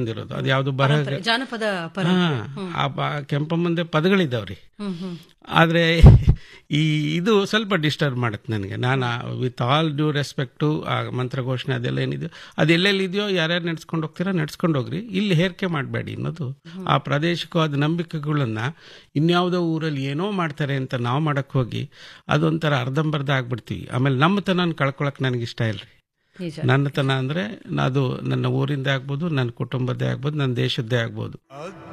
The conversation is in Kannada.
ಬಂದಿರೋದು ಅದು ಯಾವ್ದು ಬರಹ ಜಾನಪದ ಪರ ಹಾ ಆ ಪ- ಕೆಂಪಮ್ಮಂದೆ ಪದಗಳಿದ್ದಾವ್ರಿ ಹ್ಮ್ ಹ್ಮ್ ಆದ್ರೆ ಈ ಇದು ಸ್ವಲ್ಪ ಡಿಸ್ಟರ್ಬ್ ಮಾಡುತ್ತೆ ನನಗೆ ನಾನು with all due respect to ಆ ಮಂತ್ರ ಘೋಷಣೆ ಅದೆಲ್ಲ ಏನಿದೆಯೋ ಅದು ಎಲ್ಲೆಲ್ಲಿ ಇದೆಯೋ ಯಾರ್ಯಾರು ನಡ್ಸ್ಕೊಂಡು ಹೋಗ್ತೀರಾ ನಡ್ಸ್ಕೊಂಡು ಹೋಗ್ರಿ ಇಲ್ಲಿ ಹೇರಿಕೆ ಮಾಡಬೇಡಿ ಅನ್ನೋದು ಆ ಪ್ರದೇಶಕ್ಕೂ ಅದು ನಂಬಿಕೆಗಳನ್ನ ಇನ್ಯಾವುದೋ ಊರಲ್ಲಿ ಏನೋ ಮಾಡ್ತಾರೆ ಅಂತ ನಾವು ಮಾಡಕ್ ಹೋಗಿ ಅದೊಂಥರ ಅರ್ಧಂಬರ್ಧ ಆಗ್ಬಿಡ್ತೀವಿ ಆಮೇಲೆ ನಮ್ಮತನ ಕಳ್ಕೊಳಕ್ ನನಗೆ ಇಷ್ಟ ಇಲ್ರಿ ನಿಜ ನನ್ನತನ ಅಂದ್ರೆ ಅದು ನನ್ನ ಊರಿಂದೇ ಆಗ್ಬೋದು ನನ್ನ ಕುಟುಂಬದ್ದೇ ಆಗ್ಬೋದು ನನ್ನ ದೇಶದ್ದೇ ಆಗ್ಬೋದು